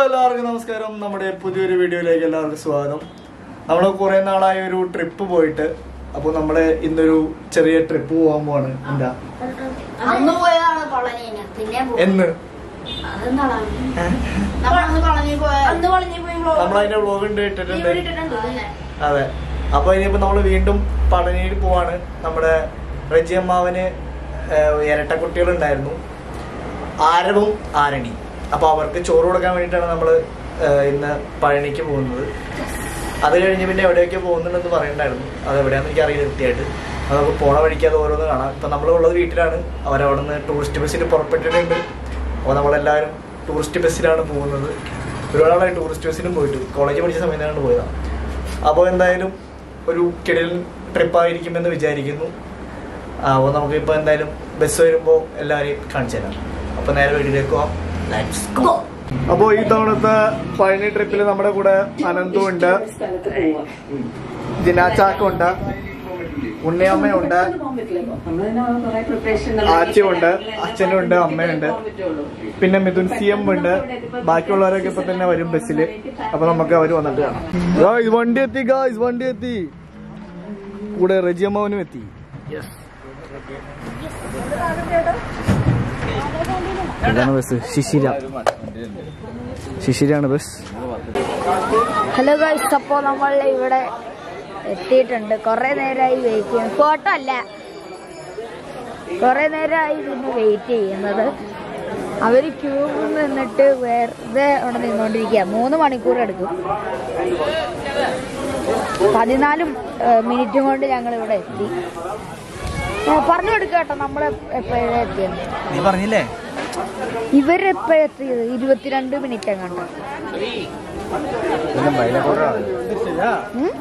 എല്ലാവർക്കും നമസ്കാരം നമ്മുടെ പുതിയൊരു വീഡിയോയിലേക്ക് എല്ലാവർക്കും സ്വാഗതം നമ്മൾ കുറെ നാളായ ഒരു ട്രിപ്പ് പോയിട്ട് അപ്പോൾ നമ്മള് ഇന്നൊരു ചെറിയ ട്രിപ്പ് പോകാൻ പോവാണ് എന്താ അന്ന് പോയതാണ് പളനിന് പിന്നെ പോ- എന്ന് അതെന്താണ് നമ്മളന്ന് പളനി പോയ അന്ന് പളനി പോയി നമ്മൾ അതിന്റെ വ്ലോഗ് ഉണ്ട് ഇട്ടിട്ടുണ്ട് ഇട്ടിട്ടുണ്ട് അല്ലേ? അതെ അപ്പൊ ഇനിയിപ്പോ നമ്മൾ വീണ്ടും പളനിയിൽ പോവാണ് നമ്മുടെ റജി അമ്മാവന് ഇരട്ട കുട്ടികളുണ്ടായിരുന്നു ആരവും ആരണി അപ്പൊ അവർക്ക് ചോറ് കൊടുക്കാൻ വേണ്ടിയിട്ടാണ് നമ്മൾ ഇന്ന് പഴനിക്ക് പോകുന്നത് അത് കഴിഞ്ഞ് പിന്നെ എവിടെയൊക്കെ പോകുന്നുണ്ടെന്ന് പറയണ്ടായിരുന്നു അത് എവിടെയാണെന്ന് എനിക്ക് അറിയില്ല കൃത്യമായിട്ട് അത് നമുക്ക് പോണ വഴിക്ക് അത് ഓരോന്ന് കാണാം ഇപ്പൊ നമ്മൾ ഉള്ളത് വീട്ടിലാണ് അവരവിടെ നിന്ന് ടൂറിസ്റ്റ് ബസ്സിന് പുറപ്പെട്ടിട്ടുണ്ട് അപ്പോൾ നമ്മളെല്ലാവരും ടൂറിസ്റ്റ് ബസ്സിലാണ് പോകുന്നത് ഒരുപാട് നാളായി ടൂറിസ്റ്റ് ബസ്സിനും പോയിട്ട് കോളേജ് പഠിച്ച സമയത്താണ് പോയതാണ് അപ്പോൾ എന്തായാലും ഒരു കിടൽ ട്രിപ്പായിരിക്കുമെന്ന് വിചാരിക്കുന്നു അപ്പോൾ നമുക്ക് ഇപ്പോൾ എന്തായാലും ബസ് വരുമ്പോൾ എല്ലാവരെയും കാണിച്ചു തരാം അപ്പോൾ നേരെ വീട്ടിലേക്ക് പോവാം ലെറ്റ്സ് ഗോ അപ്പോൾ ഈ തവണത്തെ പഴനി ട്രിപ്പിൽ നമ്മുടെ കൂടെ അനന്തും ഉണ്ട് ജിനാച്ചാക്കുണ്ട് ഉണ്ണിയമ്മയുണ്ട് ആച്ചിയുണ്ട് അച്ഛനുണ്ട് അമ്മയുണ്ട് പിന്നെ മിഥുൻ സി എം ഉണ്ട് ബാക്കിയുള്ളവരൊക്കെ ഇപ്പൊ തന്നെ വരും ബസ്സിൽ അപ്പൊ നമുക്ക് അവര് വന്നിട്ട് കാണാം ഗായ്സ്, വണ്ടി എത്തി ഗായ്സ് വണ്ടി എത്തി കൂടെ റജിയമ്മാവനും എത്തി ഇതാണ് ബസ് ശിശിര ശിശിരാണ് ബസ് ഹലോ ഗൈസ് അപ്പോൾ നമ്മൾ ഇവിടെ എത്തിയിട്ടുണ്ട് കുറെ നേരമായി വെയിറ്റ് ചെയ്യുന്നത് ഫോട്ടോ അല്ല കുറെ നേരമായി പിന്നെ വെയിറ്റ് ചെയ്യുന്നത് അവര് ക്യൂബിൽ നിന്നിട്ട് വെറുതെ അവിടെ നിന്നുകൊണ്ടിരിക്കുക മൂന്ന് മണിക്കൂർ എടുക്കും പതിനാല് മിനിറ്റും കൊണ്ട് ഞങ്ങൾ ഇവിടെ എത്തി ഏ, പറഞ്ഞു കൊടുക്കുക കേട്ടോ നമ്മൾ എപ്പോഴാണ് എത്തിയത് നീ പറഞ്ഞില്ലേ ഇവരെപ്പോഴെത്തിയത് ഇരുപത്തിരണ്ട് മിനിറ്റ് എങ്ങാണ്ടോ ഉം?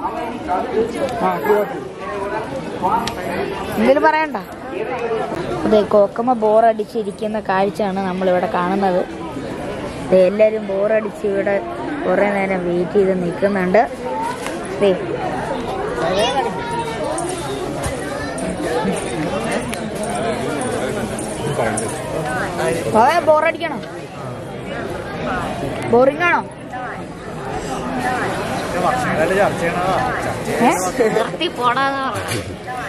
എന്തേലും പറയണ്ട അതെ കോക്കമ്മ ബോറടിച്ചിരിക്കുന്ന കാഴ്ചയാണ് നമ്മളിവിടെ കാണുന്നത് ദേ എല്ലാവരും ബോറടിച്ച് ഇവിടെ കുറെ നേരം വെയിറ്റ് ചെയ്ത് നിൽക്കുന്നുണ്ട് ദേ പോയ ബോറടിക്കണോ ബോറിംഗ് ആണോ ഏ? നിർത്തി പോടാന്ന് പറഞ്ഞത്.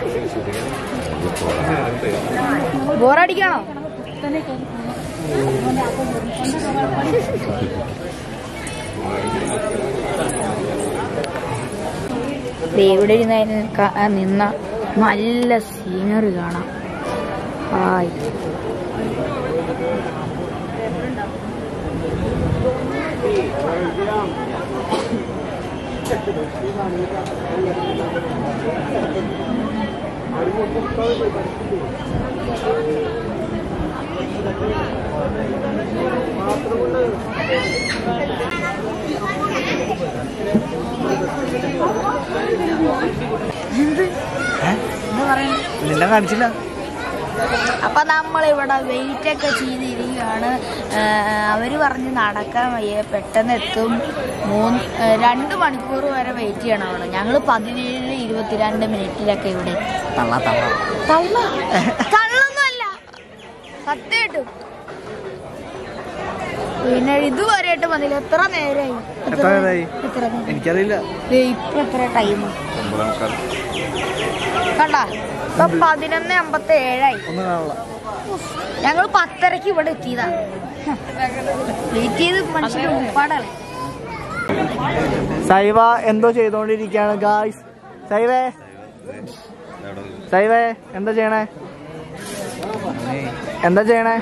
ബോറടിക്കണോ ദേ ഇവിടെ ഇരുന്ന് അതിന് ക- ആ നിന്ന നല്ല സീനറി കാണാം ഹായ് എന്താ പറയുന്നത് നിന്നെ കാണിച്ചില്ല അപ്പൊ നമ്മളിവിടെ വെയിറ്റ് ഒക്കെ ചെയ്തിരിക്കുകയാണ് അവര് പറഞ്ഞ് നടക്കാൻ വയ്യ പെട്ടെന്ന് എത്തും മൂന്ന് ആ, രണ്ട് മണിക്കൂർ വരെ വെയിറ്റ് ചെയ്യണം അവിടെ ഞങ്ങൾ പതിനേഴ് ഇരുപത്തിരണ്ട് മിനിറ്റിലൊക്കെ ഇവിടെ എത്തി. തള്ള തള്ള തള്ള തള്ളൊന്നുമല്ല സത്യമായിട്ടും പിന്നെ ഇതുവരെയായിട്ട് വന്നില്ല എത്ര നേരമായി എത്ര നേരമായി? എത്ര നേരം എനിക്കറിയില്ല ദേ ഇപ്പൊ എത്ര ടൈം കണ്ട ഇപ്പൊ പതിനൊന്ന് അമ്പത്തി ഏഴായി ഒന്നും കാണില്ല ഞങ്ങൾ പത്തരക്ക് ഇവിടെ എത്തിയതാ വെയിറ്റ് ചെയ്ത് മനുഷ്യന് ഉപ്പാടാണ് സൈവ എന്തോ ചെയ്തോണ്ടിരിക്കുകയാണ് ഗായ്സ് സൈവേ സൈവേ എന്താ ചെയ്യണേ എന്താ ചെയ്യണേ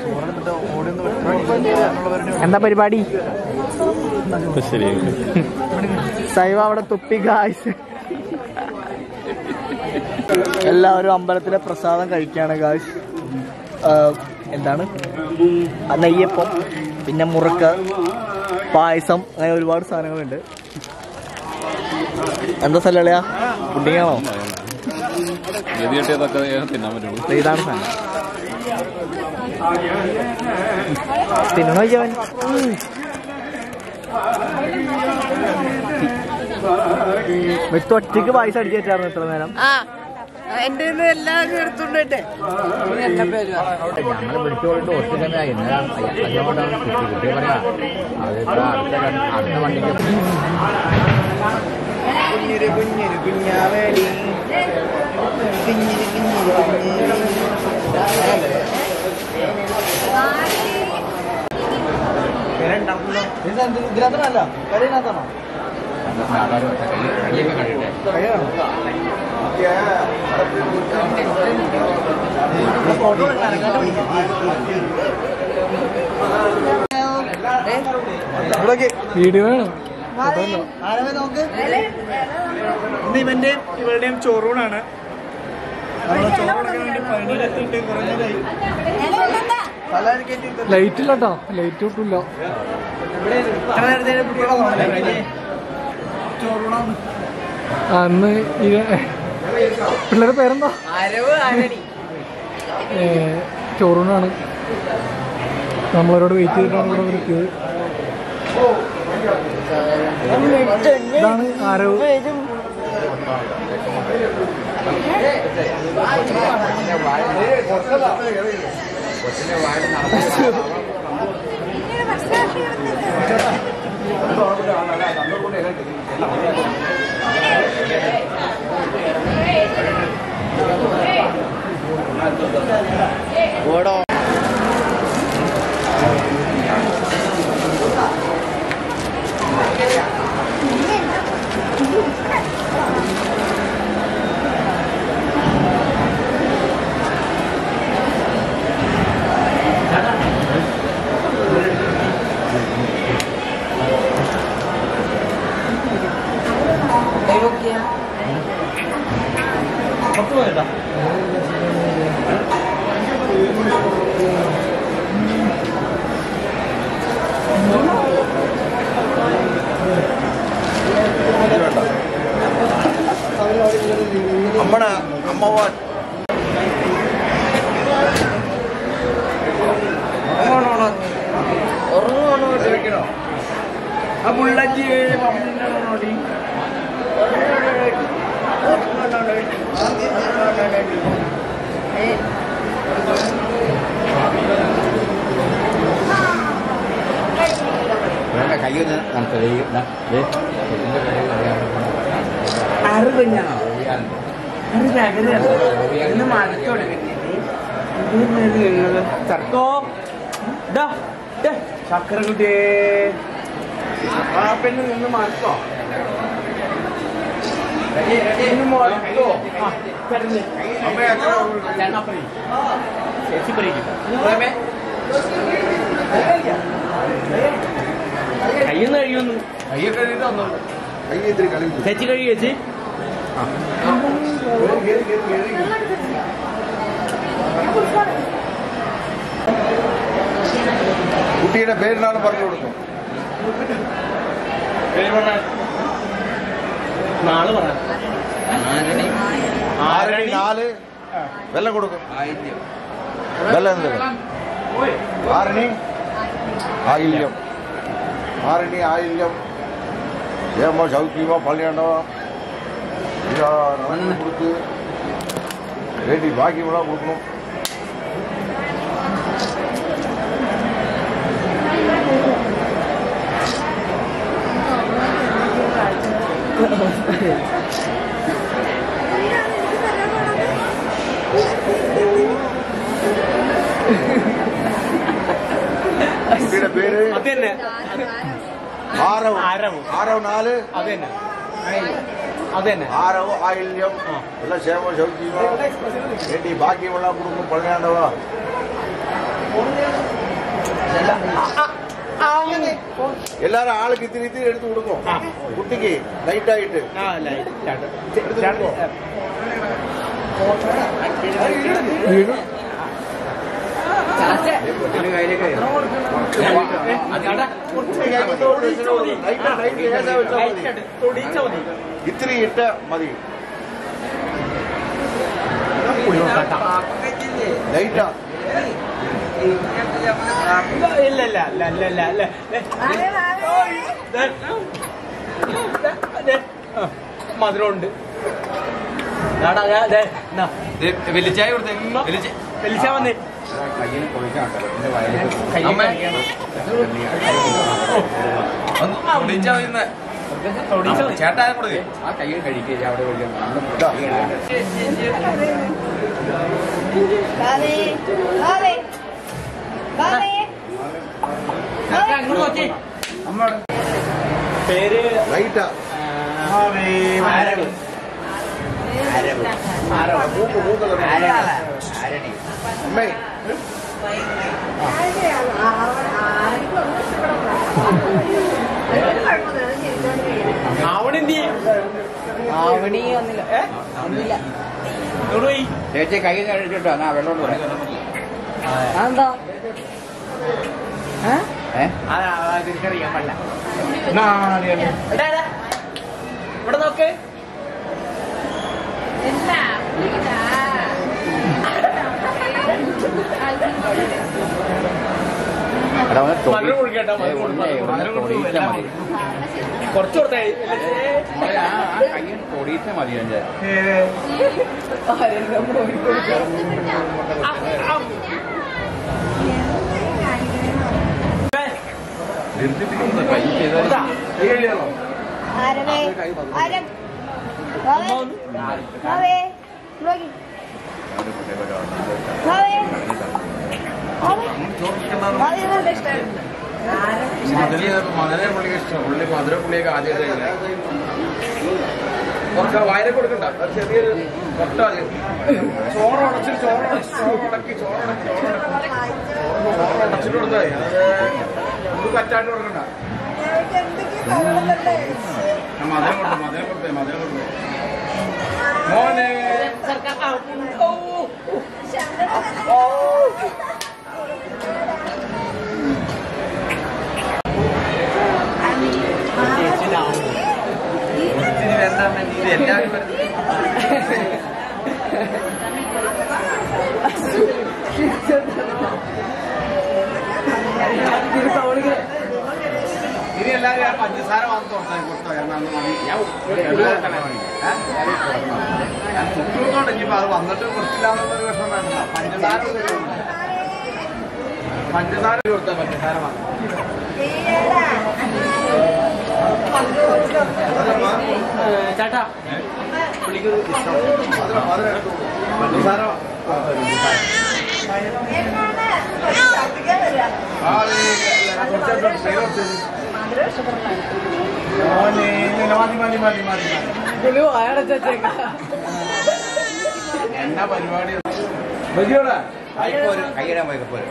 എന്താ പരിപാടി സൈവ അവിടെ തുപ്പി ഗായ്സ് എല്ലാവരും അമ്പലത്തിലെ പ്രസാദം കഴിക്കാണ് ഗായ്സ് എന്താണ് ആ, നെയ്യപ്പം പിന്നെ മുറുക്ക് പായസം അങ്ങനെ ഒരുപാട് സാധനങ്ങളുണ്ട് എന്താ സ്ഥലളിയാ പുഡിങ്ങാണോ ഗതി കിട്ടിയതൊക്കെ തിന്നാൻ പറ്റുള്ളൂ ദേ ഇതാണ് സാധനം തിന്നണോ അവൻ വ്യക്തി ഒറ്റയ്ക്ക് പായസം അടിച്ചു വെച്ചായിരുന്നു ഇത്ര നേരം ആ എന്റെ എല്ലാം എടുത്തോണ്ടേ എന്നെ പേര് ഞങ്ങൾ വിളിച്ചുകൊണ്ട് ഒറ്റ സമയമായി ഇന്നലെ അതുകൊണ്ടാണ് കുട്ടി കുട്ടി പറയാ അതിപ്പോ അടുത്ത ര- അടുത്ത വണ്ടിക്ക് കുഞ്ഞിര് കുഞ്ഞിര് കുഞ്ഞാവേലി കുഞ്ഞിര് കുഞ്ഞിര് കുഞ്ഞിര് ഇതിനകത്താണല്ലോ കരയിനകത്താണോ ആൾക്കാർ കൈയൊക്കെ കണ്ടിട്ടെ വീഡിയോ വേണം ആരവേ നോക്ക് ഇന്ന് ഇവന്റെയും ഇവരുടെയും ചോറൂണാണ് നമ്മള് ചോറ് കൊടുക്കാൻ വേണ്ടി പണിയിലെത്തിയിട്ട് കുറേ നേരമായി പലരും കയറ്റി ലൈറ്റ് ഇല്ല കേട്ടോ ലൈറ്റ് കിട്ടില്ല ഇത്ര നേരത്തെ കുട്ടികളെ നോക്കണ്ടേ? ചോറൂണാണ് അന്ന് ഈ പിള്ളേരുടെ പേരെന്താ അരവ് ആരടി ഏ, ചോറൂണാണ് നമ്മളവരോട് വെയിറ്റ് ചെയ്തിട്ടാണ് ഇവിടെ നിൽക്കുന്നത് ഇതാണ് ആരവ് അമ്മണ അമ്മവാൻ ആ പുള്ളച്ചി വേണ്ട കൈയൊന്ന് നമുക്ക് ആറ് കുഞ്ഞാണോ ആറ് ജാഗ്രത ഇന്ന് മഴത്തോടെ ചർക്കോ ചക്ര കുട്ടിയെ ആ പെണ്ണ് നിന്ന് മറക്കോ ഇന്ന് മറക്കോ ആ കരഞ്ഞ് ചേച്ചി പറയിക്കും കയ്യൊന്ന് കഴിയൊന്നു ചേച്ചി കഴിയും ചേച്ചി കുട്ടിയുടെ പേരിനാണ് പറഞ്ഞു കൊടുക്കും നാള് പറ ആരണി നാല് വെള്ളം കൊടുക്കും വെള്ളം എന്ത് ആരണി ആയില്യം ആരണി ആയില്യം ஏமா சௌக்கியமா பள்ளியாண்டவா இதா நடந்து கொடுத்து வேண்டி பாக்கியமெல்லாம் கொடுக்கணும் കുട്ടിയുടെ പേര് അത് തന്നെ ആരവ് ആരവ്. ആരവ് നാല് അത് തന്നെ അത് തന്നെ ஆரவோ ஆயில்யம் எல்லாம் சேம சௌக்கியமா வேண்டி பாக்கியம் எல்லாம் கொடுக்கும் பழனியாண்டவா எல்லாரும் ஆளுக்கு இத்திரி இத்திரி எடுத்து கொடுக்கும் குட்டிக்கு நைட் ஆயிட்டு ആ ലൈറ്റ് എടുത്ത് കൊടുക്കും വീട് നൈറ്റ് നൈറ്റ് ലേശാ വെച്ചാ മതി. ഇത്തിരി ഇട്ട മതി ലൈറ്റാ ഇല്ല ഇല്ല ഇല്ല ഇല്ല ഇല്ല ഇല്ല മധുരമുണ്ട് വലിച്ചായ കൊടുത്തേ വലിച്ചാ വന്നേ കയ്യിൽ പൊളിക്കാൻ എന്റെ വയലിൽ അമ്മേ ഒന്ന് വിളിച്ചാ മതി ചേട്ടായ കൊടുക്കേ ആ കയ്യിൽ കഴിക്കുക അവിടെ വലിയ നമ്മുടെ ഫുഡ് ബാബേ ബാബേ ബാബേ പേര് റൈറ്റാ അമ്മേ ആവണെന്തി ആവണി ഒന്നില്ല ഒന്നില്ല ചേച്ചി കൈ കഴിച്ചിട്ടോ എന്നാ വെള്ളോട്ട് പറയാം അതെന്താ ഏ തിരിച്ചറിയാൻ പാടില്ല ഇവിടെ നോക്ക് എടാ ഒന്ന് തൊടി- മധുരം കുടിക്കട്ടെ, മധുരം ഏ, ഒന്ന് കുടിക്കട്ടെ. ഒന്ന് മധുരം തൊടിയിച്ചാ മതി കുറച്ച് കൊടുത്തേ നമ്മളെ ആ ആ കയ്യിൽ തൊടിയിച്ചാ മതി എന്റെ കൈ ചെയ്താൽ ആരവേ ആരം ബാബേ ബാബേ നോക്കി ബാബേ ബാബേ നല്ല ഇഷ്ടം മധുര പുള്ളിക്ക് ഇഷ്ടം പുള്ളി മധുര പുള്ളിയൊക്കെ ആദ്യമായിട്ട് കുറച്ച് വയറെ കൊടുക്കണ്ട ഒരു ചെറിയൊരു കൊട്ട മതി. ചോറ് ഉടച്ച് ചോറ് ഉടച്ച് ചോറ് ഉടക്കി ചോറ് ഉടക്കി ചോറ് ഉടക്കി ചോറ് ഉടച്ചിട്ട് കൊടുത്താൽ മതി. അത് ഇത് പറ്റാണ്ട് കൊടുക്കണ്ട ആ, മധുരം കൊടുത്തു മധുരം കൊടുത്തേ മധുരം കൊടുത്തേ മോനെ ഇത്തിരി വേണ്ട ഇത് എല്ലാവരും വരുന്നത് ഇനി എല്ലാവരും ആ പഞ്ചസാര വന്ന് കൊടുത്താൽ കൊടുത്തോ കാരണം അന്ന് മതി ഞാൻ ഞാൻ കുട്ടികളോട് ഇനിയിപ്പോ അത് വന്നിട്ട് കൊടുത്തില്ലാന്നുള്ളൊരു വിഷമം വേണ്ട പഞ്ചസാര തരുന്നുണ്ട്. പഞ്ചസാര കൊടുത്താൽ പഞ്ചസാര വന്നു ചേട്ടാ പുള്ളിക്ക് ഇഷ്ടം മധുരം മധുരം എടുത്തു പഞ്ചസാര ആ, ഈ, കുറച്ച് എടുത്ത് പേര് കുറച്ച് മോനെ, ഇല്ല, മതി മതി മതി മതി മതി എന്നാ പരിപാടി വലിയോടാ കൈയിടാൻ പോയി പോയി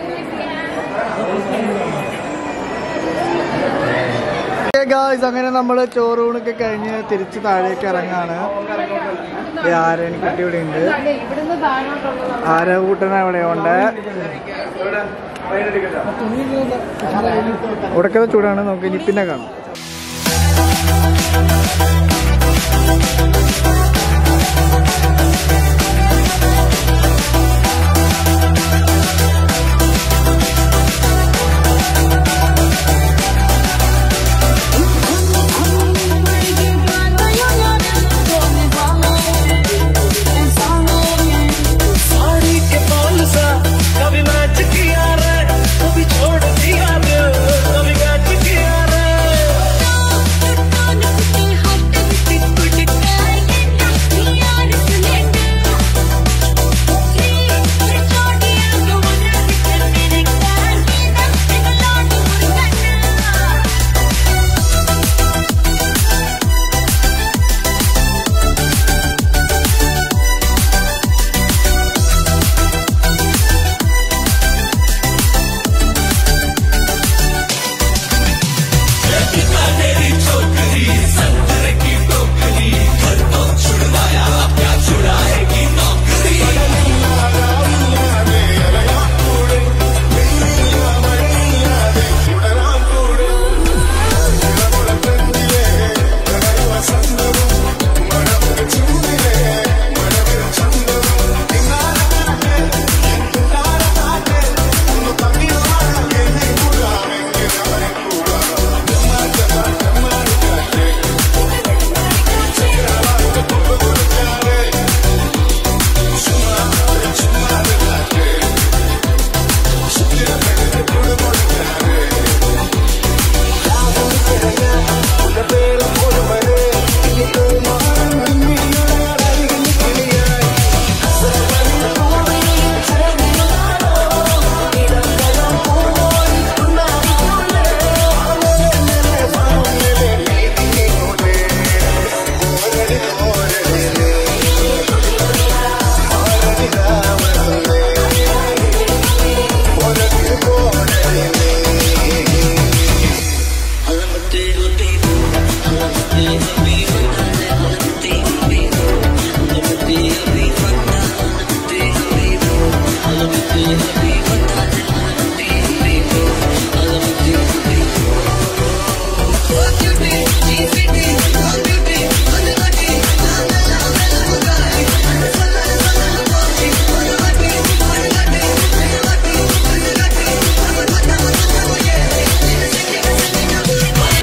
ഗായ്സ് അങ്ങനെ നമ്മൾ ചോറൂണൊക്കെ കഴിഞ്ഞ് തിരിച്ച് താഴേക്ക് ഇറങ്ങാണ് ആരണിക്കുട്ടി ഇവിടെ ഉണ്ട് ആരകൂട്ടന ഇവിടെ ഉണ്ട് ഉടക്കത്തെ ചൂടാണ് നമുക്ക് ഇനി പിന്നെ കാണാം साड़ी के बाल सा कभी मैच किया रे कभी छोड़ दिया रे कभी मैच किया रे हट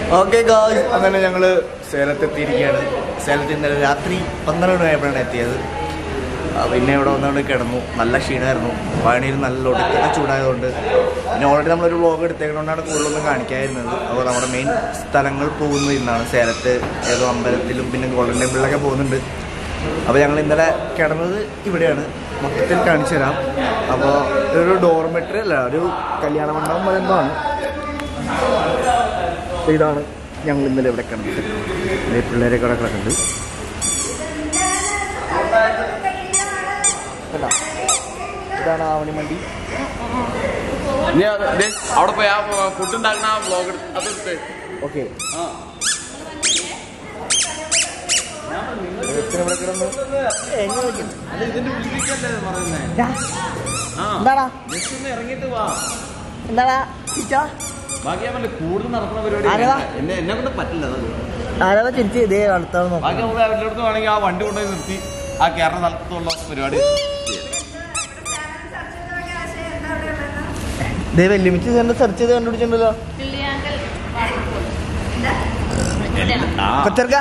ഓക്കെ ഗായ്സ് അങ്ങനെ ഞങ്ങൾ സേലത്തെത്തിയിരിക്കുകയാണ് സേലത്ത് ഇന്നലെ രാത്രി പന്ത്രണ്ട് മണി ആയപ്പോഴാണ് എത്തിയത് ആ, പിന്നെ ഇവിടെ വന്നുകൊണ്ട് കിടന്നു നല്ല ക്ഷീണമായിരുന്നു പഴനിയിൽ നല്ല ഒടുക്കത്തെ ചൂടായതുകൊണ്ട് പിന്നെ ഓൾറെഡി നമ്മളൊരു വ്ളോഗ് എടുത്തേക്കൊണ്ടാണ് കൂടുതലൊന്നും കാണിക്കാതിരുന്നത് അപ്പോൾ നമ്മുടെ മെയിൻ സ്ഥലങ്ങൾ പോകുന്നത് ഇന്നാണ് സേലത്ത് ഏതോ അമ്പലത്തിലും പിന്നെ ഗോൾഡൻ ടെമ്പിളിലൊക്കെ പോകുന്നുണ്ട് അപ്പോൾ ഞങ്ങൾ ഇന്നലെ കിടന്നത് ഇവിടെയാണ് മൊത്തത്തിൽ കാണിച്ചു തരാം അപ്പോൾ ഇതൊരു ഡോർമെട്രി അല്ല ഒരു കല്യാണ മണ്ഡപം പോലെ എന്തോ ആണ് അപ്പോൾ ഇതാണ് ഞങ്ങൾ ഇന്നലെ ഇവിടെ കിടന്നത് ഇതേ പിള്ളേരൊക്കെ ഇവിടെ കിടക്കുന്നുണ്ട് കണ്ടോ? ഇതാണ് ആവണിമണ്ടി നീ അത് ദേ, അവിടെ പോയി ആ ഫുഡ് ഉണ്ടാക്കുന്ന ആ വ്ലോഗ് അതെടുത്ത് ഓക്കെ ആ ഇവിടെ കിടന്ന് എങ്ങനെ വെക്കുന്നു? ഇതിന്റെ ഉള്ളിലേക്കല്ലേ പറയുന്നേ ആ എന്താടാ ജസ്റ്റ് ഒന്ന് ഇറങ്ങിയിട്ട് വാ എന്താടാ ചിറ്റാ ബാക്കി ഞാൻ പറഞ്ഞില്ലേ, കൂടുതൽ നടക്കുന്ന പരിപാടി ആരവാ? വേണ്ട. എന്നെ എന്നെ കൊണ്ട് പറ്റില്ല അത് ആരാ ചിരിച്ച് ഇതേ അടുത്താണ് ബാക്കി നോക്കാം നമുക്ക് എല്ലായിടത്തും വേണമെങ്കിൽ ആ വണ്ടി കൊണ്ടുപോയി നിർത്തി ആ കയറുന്ന സ്ഥലത്തുള്ള പരിപാടി ഇതേ വെല്ലുമിച്ച് തന്നെ സെർച്ച് ചെയ്ത് കണ്ടുപിടിച്ചിട്ടുണ്ടല്ലോ കൊച്ചർക്ക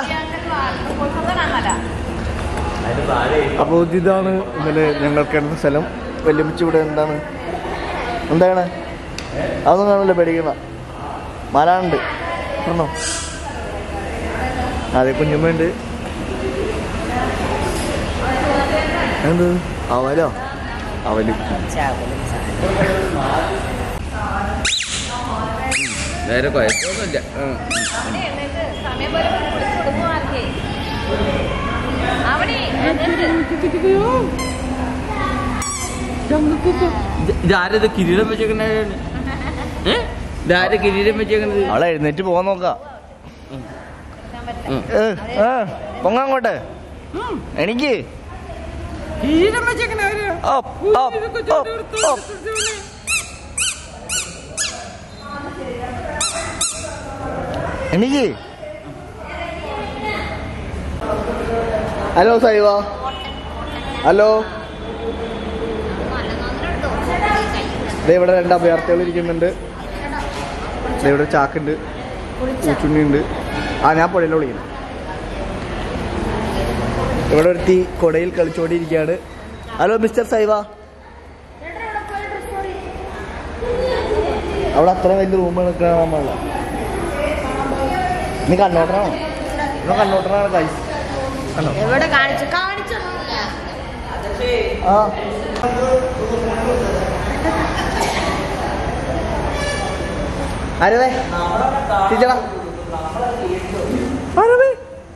അപ്പോൾ ഇതാണ് ഇന്നലെ ഞങ്ങൾ കിടന്ന സ്ഥലം വെല്ലുമിച്ച് ഇവിടെ എന്താണ് എന്താണ് അതൊന്നും കാണില്ല പേടിക്കണ്ട മലാണ്ട് പറഞ്ഞോ അതെ കുഞ്ഞുമ്മയുണ്ട് എന്ത് അവലോ അവല് നേരെ കുഴപ്പമൊന്നുമില്ല ഇതാരത് കിരീടം വെച്ചേക്കണ ഇതാരെ കിരീടം വെച്ചേക്കണത് അവളെ എഴുന്നേറ്റ് പോകാൻ നോക്കാം ഏ, ഏ, പൊങ്ങാങ്ങോട്ട് എനിക്ക് കിരീടം വെച്ചേക്കണ up, up, up, up. എനിക്ക് ഹലോ സൈവ ഹലോ ദേ ഇവിടെ രണ്ട് അഭയാർത്ഥികൾ ഇരിക്കുന്നുണ്ട് ദേ ഇവിടെ ഒരു ചാക്കുണ്ട് ചുണ്ണിയുണ്ട് ആ ഞാൻ പുഴയിൽ വിളിക്കുന്നു ഇവിടെ ഒരുത്തി കൊടയിൽ കളിച്ചോണ്ടിരിക്കുകയാണ് ഹലോ മിസ്റ്റർ സൈവ അവിടെ അത്ര വലിയ റൂം എടുക്കണ നമ്മളല്ല നീ കണ്ണോട്ടനാണോ നീ കണ്ണോട്ടനാണ് കൈസ് കണ്ടോ എവിടെ കാണിച്ചു കാണിച്ചു ആ ആരവേ ടീച്ചറാ ആരവേ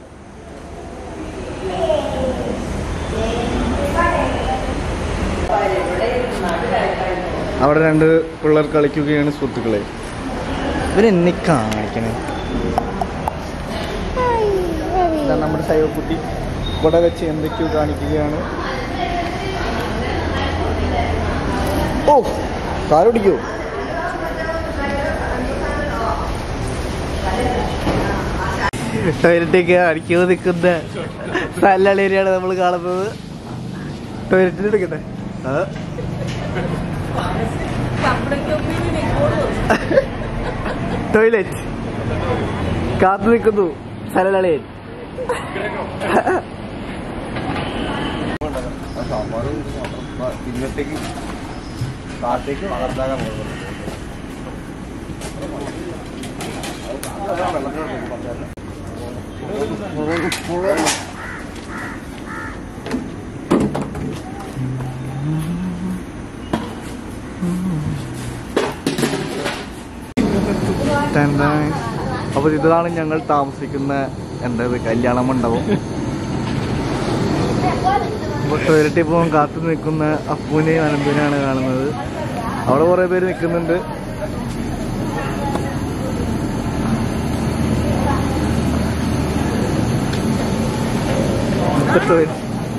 അവിടെ രണ്ട് പിള്ളേർ കളിക്കുകയാണ് സുഹൃത്തുക്കളെ ഇവരെന്നെ കാണിക്കണേ ഇതാ നമ്മുടെ സൈവക്കുട്ടി കുട വെച്ച് എന്തൊക്കെയോ കാണിക്കുകയാണ് ഓ കാറോടിക്കോ ടോയ്ലറ്റൊക്കെ അടിക്കോ നിൽക്കുന്ന സല്ലളേരിയാണ് നമ്മൾ കാണുന്നത് ടോയ്ലറ്റിൽ എടുക്കട്ടെ ആ ടോയ്ലറ്റ് കാത്തു നിൽക്കുന്നു സലലളയൻ ഇന്നത്തേക്ക് കാത്തേക്ക് വളർത്താകാൻ പോകുന്നത് അപ്പോൾ ഇതാണ് ഞങ്ങൾ താമസിക്കുന്ന എന്തത് കല്യാണ മണ്ഡപം അപ്പോൾ ടോയ്ലറ്റിൽ പോകാൻ കാത്തു നിൽക്കുന്ന അപ്പൂനെയും അനന്തിനെയാണ് കാണുന്നത് അവിടെ കുറേ പേര് നിൽക്കുന്നുണ്ട് ഇപ്പൊ ടോയ്ലറ്റ്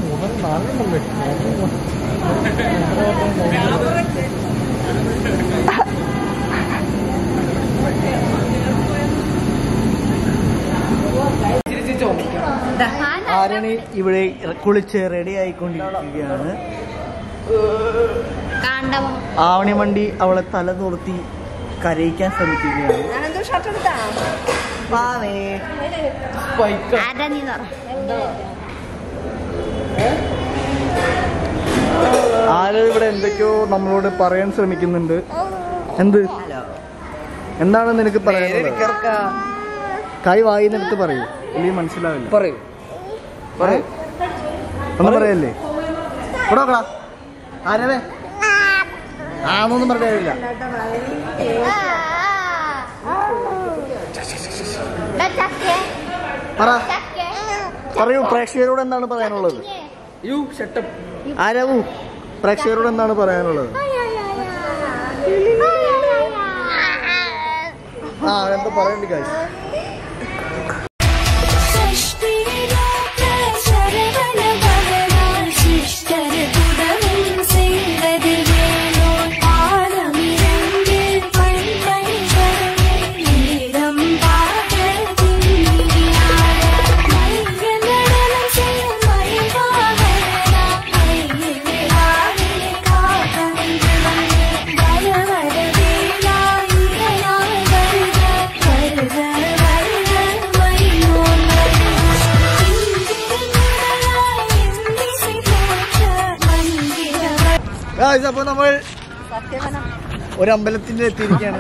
ആരണി ഇവിടെ കുളിച്ച് റെഡി ആയിക്കൊണ്ടിരിക്കുകയാണ് കാണ്ടം ആവണി വണ്ടി അവളെ തല തുറത്തി കരയിക്കാൻ ശ്രമിക്കുകയാണ് മാമേ ആരാ നീ പറ ആരോ ഇവിടെ എന്തൊക്കെയോ നമ്മളോട് പറയാൻ ശ്രമിക്കുന്നുണ്ട് എന്ത് എന്താണ് നിനക്ക് പറയാനുള്ളത് കൈ വായി നിനക്ക് പറയൂ ഇല്ലെങ്കിൽ മനസ്സിലാവില്ല പറയൂ പറയൂ ഒന്നും പറയല്ലേ ഇവിടെ നോക്കടാ ആരവേ ആന്നൊന്നും പറഞ്ഞില്ല പറ പറയൂ പ്രേക്ഷകരോട് എന്താണ് പറയാനുള്ളത് യു ഷട്ടപ്പ് ആരവു പ്രേക്ഷകരോട് എന്താണ് പറയാനുള്ളത് ആ എന്താ പറയണ്ടി കാര്യം Guys, അപ്പൊ നമ്മൾ ഒരു അമ്പലത്തിന്റെ എത്തിയിരിക്കുകയാണ്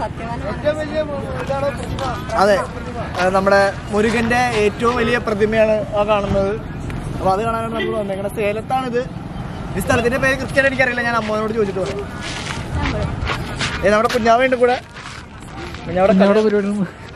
അതെ അത് നമ്മുടെ മുരുകന്റെ ഏറ്റവും വലിയ പ്രതിമയാണ് ആ കാണുന്നത് അപ്പൊ അത് കാണാനാണ് നമ്മൾ വന്നേക്കുന്നത് സേലത്താണിത് ഈ സ്ഥലത്തിന്റെ പേര് കൃത്യമായിട്ട് എനിക്കറിയില്ല ഞാൻ അമ്മോനോട് ചോദിച്ചിട്ട് പറഞ്ഞു ഏ നമ്മുടെ കുഞ്ഞാവുണ്ട് കൂടെ കുഞ്ഞാവിടെ ഞങ്ങളുടെ പരിപാടി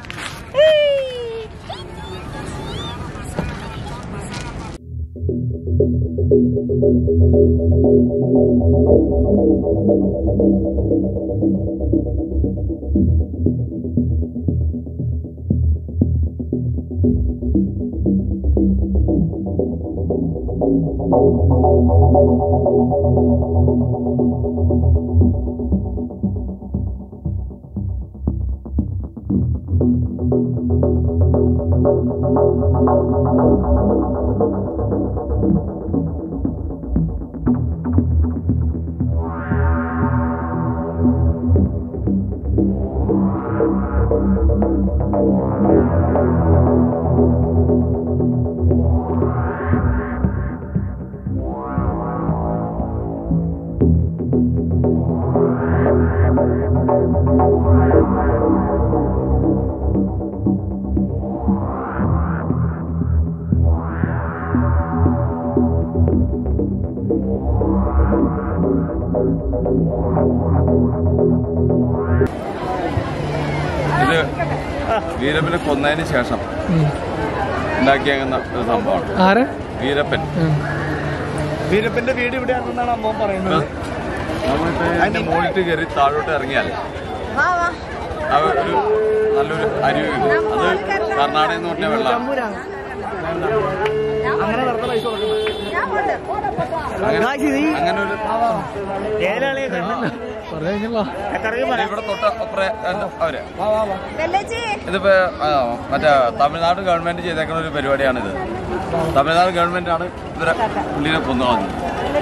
ഇത് വീരപ്പനെ കൊന്നതിന് ശേഷം ഉണ്ടാക്കിയേക്കുന്ന ഒരു സംഭവമാണ് ആരെ വീരപ്പൻ വീരപ്പന്റെ വീട് ഇവിടെയാണെന്നാണ് അമ്മ പറയുന്നത് നമ്മളിപ്പോ അതിന്റെ മുകളിട്ട് കയറി താഴോട്ട് ഇറങ്ങിയാൽ ആ ഒരു നല്ലൊരു അരുവി കിട്ടും അത് കർണാടകയിൽ നിന്ന് പറഞ്ഞ വെള്ളമാണ് ചമ്മൂരാണ് അങ്ങനെ വെറുതെ പൈസ കൊടുക്കണം അങ്ങനെ Guys, ഇത് ഈ- അങ്ങനെ ഒരു ഏലാളിയെ കണ്ടു പറഞ്ഞു കഴിഞ്ഞാ എത്രയും ഇത് ഇവിടെ തൊട്ട് അപ്പുറേ അല്ല, അവര് ഇതിപ്പോ ആ, മറ്റേ തമിഴ്നാട് ഗവൺമെന്റ് ചെയ്തേക്കുന്ന ഒരു പരിപാടിയാണിത് തമിഴ്നാട് ഗവൺമെന്റ് ആണ് ഇവരെ പുള്ളിനെ കൊന്നു കളഞ്ഞത്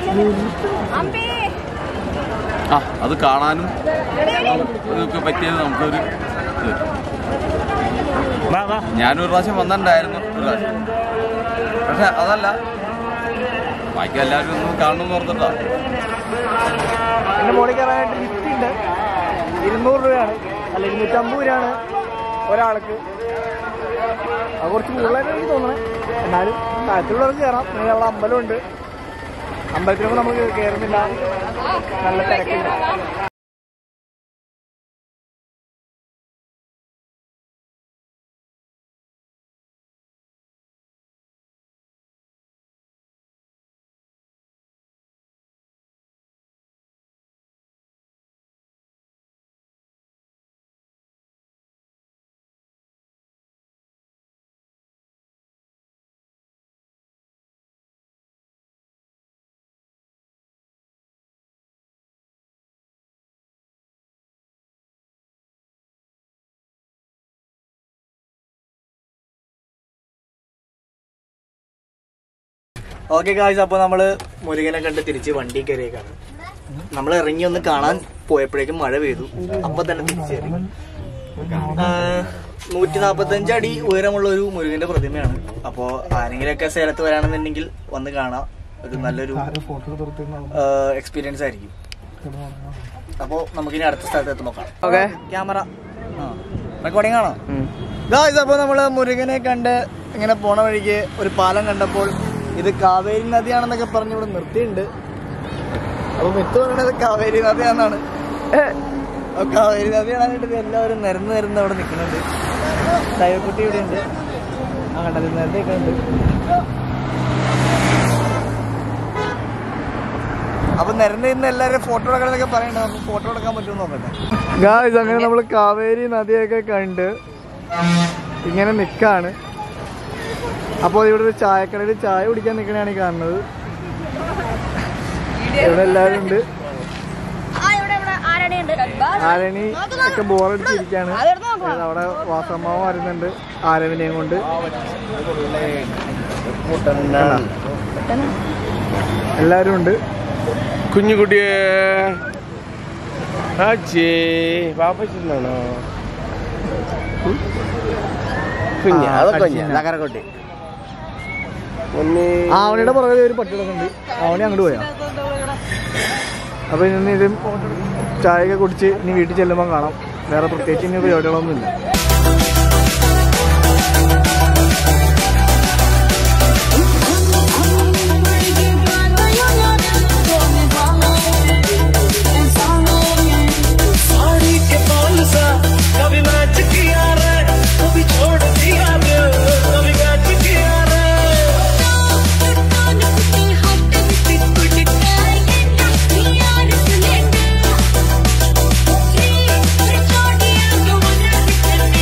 ആ അത് കാണാനും ഇതൊക്കെ പറ്റിയത് നമുക്കൊരു ഇത്. ഞാനൊരു പ്രാവശ്യം വന്നിട്ടുണ്ടായിരുന്നു ഒരു പ്രാവശ്യം പക്ഷെ അതല്ല ബാക്കി എല്ലാവരും ഒന്നും കാണണമെന്ന് ഓർത്തിട്ടാ എന്റെ മോളിൽ കയറാനായിട്ട് ലിഫ്റ്റ് ഉണ്ട് ഇരുന്നൂറ് രൂപയാണ് അല്ല ഇരുന്നൂറ്റമ്പത് രൂപയാണ് ഒരാൾക്ക് അത് കുറച്ച് കൂടുതലായിട്ട് എനിക്ക് തോന്നണേ എന്നാലും താഴത്തുള്ളവർക്ക് കയറാം ഇങ്ങനെയുള്ള അമ്പലമുണ്ട് അമ്പലത്തിലൊക്കെ നമുക്ക് കയറുന്നില്ല നല്ല തിരക്കില്ല ഓക്കെ ഗായ്സ് അപ്പോൾ നമ്മൾ മുരുകനെ കണ്ട് തിരിച്ച് വണ്ടി കയറിയേക്കാണ് നമ്മൾ ഇറങ്ങി ഒന്ന് കാണാൻ പോയപ്പോഴേക്കും മഴ പെയ്തു അപ്പൊ തന്നെ തിരിച്ചു കയറി നൂറ്റി നാപ്പത്തഞ്ച് അടി ഉയരമുള്ള ഒരു മുരുകന്റെ പ്രതിമയാണ് അപ്പോ ആരെങ്കിലൊക്കെ സേലത്ത് വരാണെന്നുണ്ടെങ്കിൽ വന്ന് കാണാം ഒരു നല്ലൊരു ഫോട്ടോ എടുത്തിരുന്നു എക്സ്പീരിയൻസ് ആയിരിക്കും അപ്പോ നമുക്കിനി അടുത്ത സ്ഥലത്ത് എത്തി നോക്കാം ഓക്കെ ക്യാമറ റെക്കോർഡിംഗ് ആണോ ഗായ്സ് അപ്പോൾ നമ്മൾ മുരുകനെ കണ്ട് ഇങ്ങനെ പോണ വഴിക്ക് ഒരു പാലം കണ്ടപ്പോൾ ഇത് കാവേരി നദിയാണെന്നൊക്കെ പറഞ്ഞ് ഇവിടെ നിർത്തിയിട്ടുണ്ട് അപ്പൊ മിത്ത് പറയുന്നത് കാവേരി നദിയാണെന്നാണ് അപ്പൊ കാവേരി നദിയാണെന്നിട്ട് ഇത് എല്ലാവരും നിരന്ന് നിരന്ന് അവിടെ നിൽക്കുന്നുണ്ട് ദൈവക്കുട്ടി ഇവിടെ ഉണ്ട് ആ കണ്ടത് നേരത്തെ ഉണ്ട് അപ്പൊ നിരന്ന് ഇന്ന് എല്ലാവരും ഫോട്ടോ എടുക്കണമെന്നൊക്കെ പറയണ്ട നമുക്ക് ഫോട്ടോ എടുക്കാൻ പറ്റുമെന്ന് നോക്കട്ടെ ഗായ്സ് അങ്ങനെ നമ്മൾ കാവേരി നദിയൊക്കെ കണ്ട് ഇങ്ങനെ നിക്കാണ് അപ്പോൾ ഇവിടെ ഒരു ചായക്കടയിൽ ചായ കുടിക്കാൻ നിൽക്കണയാണ് ഈ കാണുന്നത് ഇവിടെ എല്ലാവരും ഉണ്ട് ആരണി ഒക്കെ ബോറടിച്ചിരിക്കാണ് അവിടെ വാസമ്മാവ് വരുന്നുണ്ട് ആരവിനെയും കൊണ്ട് എല്ലാരും ഉണ്ട് കുഞ്ഞുകുട്ടിയെ ആച്ചേ പാപ്പച്ചിന്നാണോ കുഞ്ഞ ആ, അതൊക്കെ കുഞ്ഞ അച്ഛനാ. നഗരക്കുട്ടി ഒന്ന് ആവണിയുടെ പുറകെ ഒരു പട്ടി കിടക്കുന്നുണ്ട് ആവണി അങ്ങോട്ട് പോയാ അപ്പൊ ഇന്ന് ഇത് ചായയൊക്കെ കുടിച്ച് ഇനി വീട്ടിൽ ചെല്ലുമ്പോൾ കാണാം വേറെ പ്രത്യേകിച്ച് ഇനി പരിപാടികളൊന്നുമില്ല साड़ी के बाल सा कभी मैच किया रे कभी छोड़ दिया रे कभी मैच किया रे Thank you.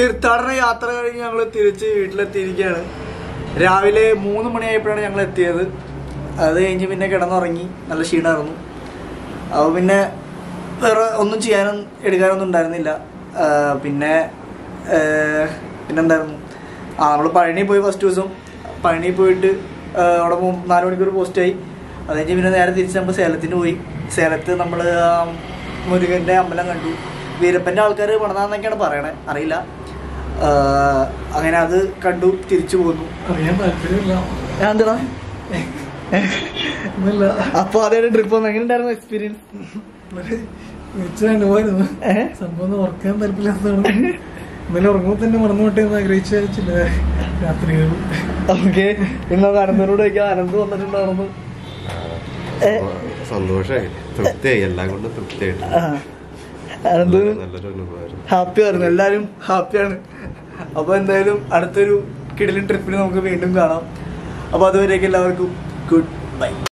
തീർത്ഥാടന യാത്ര കഴിഞ്ഞ് ഞങ്ങൾ തിരിച്ച് വീട്ടിലെത്തിയിരിക്കുകയാണ് രാവിലെ മൂന്ന് മണിയായപ്പോഴാണ് ഞങ്ങൾ എത്തിയത് അത് കഴിഞ്ഞ് പിന്നെ കിടന്നുറങ്ങി നല്ല ക്ഷീണമായിരുന്നു അപ്പോൾ പിന്നെ വേറെ ഒന്നും ചെയ്യാനും എടുക്കാനൊന്നും ഉണ്ടായിരുന്നില്ല ആ, പിന്നെ ആ, പിന്നെന്തായിരുന്നു ആ നമ്മൾ പഴനി പോയി ഫസ്റ്റ് ദിവസം പഴനി പോയിട്ട് ആ, അവിടെ മൂ- നാല് മണിക്കൂർ പോസ്റ്റായി അത് കഴിഞ്ഞ് പിന്നെ നേരെ തിരിച്ച് നമ്മൾ സേലത്തിന് പോയി സേലത്ത് നമ്മൾ മുരുകൻ്റെ അമ്പലം കണ്ടു വീരപ്പൻ്റെ ആൾക്കാർ പണിതാന്നൊക്കെയാണ് പറയണേ അറിയില്ല ആ, അങ്ങനെ അത് കണ്ടു തിരിച്ചു പോന്നു അറിയാൻ താല്പര്യമില്ല എന്താ ഒന്നുമില്ല അപ്പോൾ അതേ ട്രിപ്പ് വന്നു എങ്ങനെ ഉണ്ടായിരുന്നു എക്സ്പീരിയൻസ് മിച്ച അനുഭവമായിരുന്നു ഏഹ് സംഭവം ഒന്നും ഓർക്കാൻ താല്പര്യമില്ലാത്തതാണ് ഇന്നലെ ഉറങ്ങുമ്പോൾ തന്നെ മറന്നു പോട്ടെ എന്ന് ആഗ്രഹിച്ച ചില രാത്രികൾ ഓക്കെ ഇന്ന് അനന്തനോട് ചോദിക്കാം അനന്ത് വന്നിട്ടുണ്ടായിരുന്നു സന്തോഷമായി തൃപ്തിയായി എല്ലാം കൊണ്ടും തൃപ്തിയായിട്ട് അനന്ത് നല്ലൊരു അനുഭവമായിരുന്നു ഹാപ്പി ആയിരുന്നു എല്ലാവരും ഹാപ്പിയാണ് അപ്പോൾ എന്തായാലും അടുത്തൊരു കിടിലൻ ട്രിപ്പിന് നമുക്ക് വീണ്ടും കാണാം അപ്പോൾ അതുവരേക്കും എല്ലാവർക്കും ഗുഡ് ബൈ